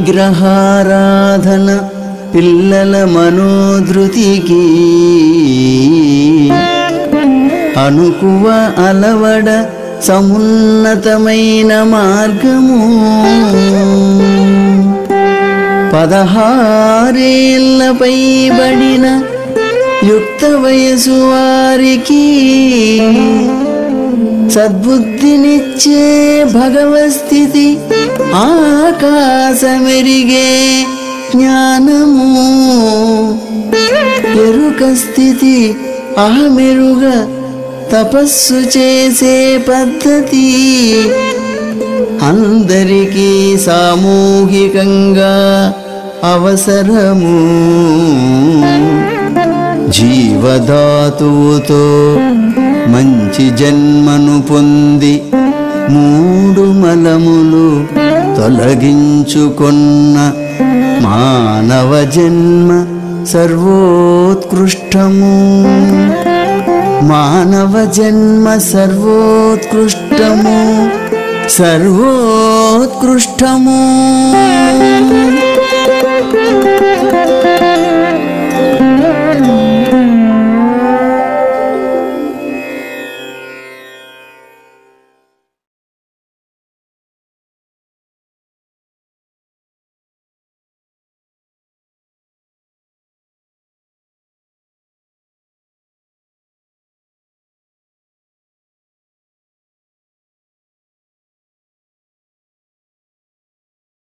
విగ్రహారాధన పిల్లల మనోధృతికి అనుకువ అలవడ సమున్నతమైన మార్గము పదహారేళ్లపై బడిన యుక్త వయసు వారికి సద్బుద్ధినిచ్చే భగవస్థితి ఆకాశమెరిగే జ్ఞానము ఎరుక స్థితి అహమెరుగ తపస్సు చేసే పద్ధతి అందరికీ సామూహికంగా అవసరము జీవధాతువుతో మంచి జన్మను పొంది మూడు మలములు తొలగించుకొన్న మానవ జన్మ సర్వోత్కృష్టము మానవ జన్మ సర్వోత్కృష్టము సర్వోత్కృష్టము